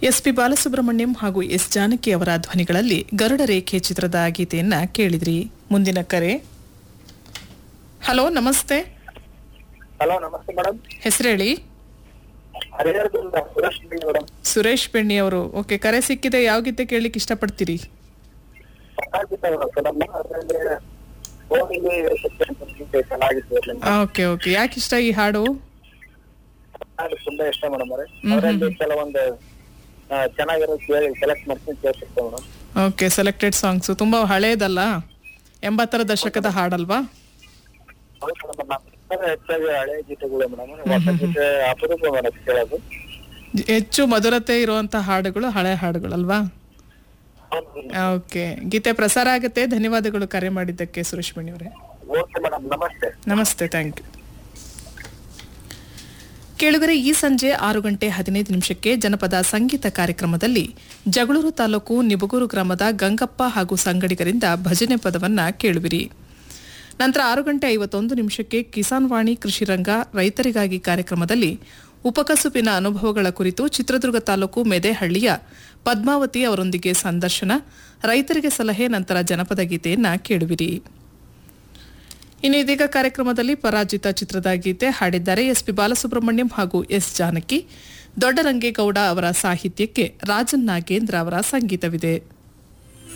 S P Balasubrahmanyam ಹಾಗೂ S Janaki ಅವರ ಧ್ವನಿಗಳಲ್ಲಿ ಗರುಡ ರೇಖೆ ಚಿತ್ರದ ಗೀತೆಯನ್ನ ಕೇಳಿದ್ರಿ ಮುಂದಿನ ಕರೆ ಹಲೋ ನಮಸ್ತೆ ಹಲೋ ನಮಸ್ತೆ ಮೇಡಮ್ ಹೆಸರೇಳಿ ಹರಿಹರದಿಂದ ಸುರೇಶ್ ಮೇಡಮ್ ಸುರೇಶ್ ಬೆಣ್ಣಿ ಅವರು ಓಕೆ ಕರೆ ಸಿಕ್ಕಿದೆ ಯಾವ ಗೀತೆ ಕೇಳಲಿಕ್ಕೆ ಇಷ್ಟಪಡ್ತೀರಿ ಚೆನ್ನಾಗಿತ್ತು ಮೇಡಮ್ ಫಿಲಮ್ ಅದ್ರಲ್ಲಿ ಓದಿಗೆ ಚೆನ್ನಾಗಿತ್ತು ಅದ್ರಲ್ಲಿ. ಓಕೆ ಓಕೆ ಯಾಕೆ ಇಷ್ಟ ಈ ಹಾಡು ಅದು ತುಂಬಾ ಇಷ್ಟ ಮೇಡಮ್ ಅವರೇ ಅವರಲ್ಲಿ ಕೆಲವೊಂದು ಆ, ಚೆನ್ನಾಗಿರೋ ಕೇಳಿ ಸೆಲೆಕ್ಟ್ ಮಾಡ್ತೀನಿ ಕೇಳ್ತಿರ್ತೇವೆ ಮೇಡಮ್ ಓಕೆ ಸೆಲೆಕ್ಟೆಡ್ ಸಾಂಗ್ಸು ತುಂಬ ಹಳೇದಲ್ಲ ಎಂಬತ್ತರ ದಶಕದ ಹಾಡಲ್ವಾ ಹೌದು ಮೇಡಮ್ ನಾವು ಹೆಚ್ಚಾಗಿ ಹಳೆ ಗೀತೆಗಳು ಮೇಡಮ್ ಹೊಸ ಗೀತೆ ಅಪರೂಪ ಮೇಡಮ್ ಕೇಳೋದು ಜ- ಹೆಚ್ಚು ಮಧುರತೆ ಇರುವಂತ ಹಾಡುಗಳು ಹಳೆ ಹಾಡುಗಳಲ್ವಾ ಹೌದು ಓಕೆ ಗೀತೆ ಪ್ರಸಾರ ಆಗುತ್ತೆ ಧನ್ಯವಾದಗಳು ಕರೆ ಮಾಡಿದ್ದಕ್ಕೆ ಸುರೇಶ್ ಮಣಿ ಅವರೇ ಓಕೆ ಮೇಡಮ್ ನಮಸ್ತೆ ನಮಸ್ತೆ ಥ್ಯಾಂಕ್ ಯು ಕೇಳುಗರೆ ಈ ಸಂಜೆ ಆರು ಗಂಟೆ ಹದಿನೈದು ನಿಮಿಷಕ್ಕೆ ಜನಪದ ಸಂಗೀತ ಕಾರ್ಯಕ್ರಮದಲ್ಲಿ ಜಗಳೂರು ತಾಲೂಕು ನಿಬಗೂರು ಗ್ರಾಮದ ಗಂಗಪ್ಪ ಹಾಗೂ ಸಂಗಡಿಗರಿಂದ ಭಜನೆ ಪದವನ್ನ ಕೇಳುವಿರಿ ನಂತರ ಆರು ಗಂಟೆ ಐವತ್ತೊಂದು ನಿಮಿಷಕ್ಕೆ ಕಿಸಾನ್ ವಾಣಿ ಕೃಷಿ ರಂಗ ರೈತರಿಗಾಗಿ ಕಾರ್ಯಕ್ರಮದಲ್ಲಿ ಉಪಕಸುಬಿನ ಅನುಭವಗಳ ಕುರಿತು ಚಿತ್ರದುರ್ಗ ತಾಲೂಕು ಮೆದೆಹಳ್ಳಿಯ ಪದ್ಮಾವತಿ ಅವರೊಂದಿಗೆ ಸಂದರ್ಶನ ರೈತರಿಗೆ ಸಲಹೆ ನಂತರ ಜನಪದ ಗೀತೆಯನ್ನ ಕೇಳುವಿರಿ ಇನ್ನು ಇದೀಗ ಕಾರ್ಯಕ್ರಮದಲ್ಲಿ ಪರಾಜಿತ ಚಿತ್ರದ ಗೀತೆ ಹಾಡಿದ್ದಾರೆ ಎಸ್ ಪಿ ಬಾಲಸುಬ್ರಹ್ಮಣ್ಯಂ ಹಾಗೂ ಎಸ್ ಜಾನಕಿ ದೊಡ್ಡರಂಗೇಗೌಡ ಅವರ ಸಾಹಿತ್ಯಕ್ಕೆ ರಾಜನ್ ನಾಗೇಂದ್ರ ಅವರ ಸಂಗೀತವಿದೆ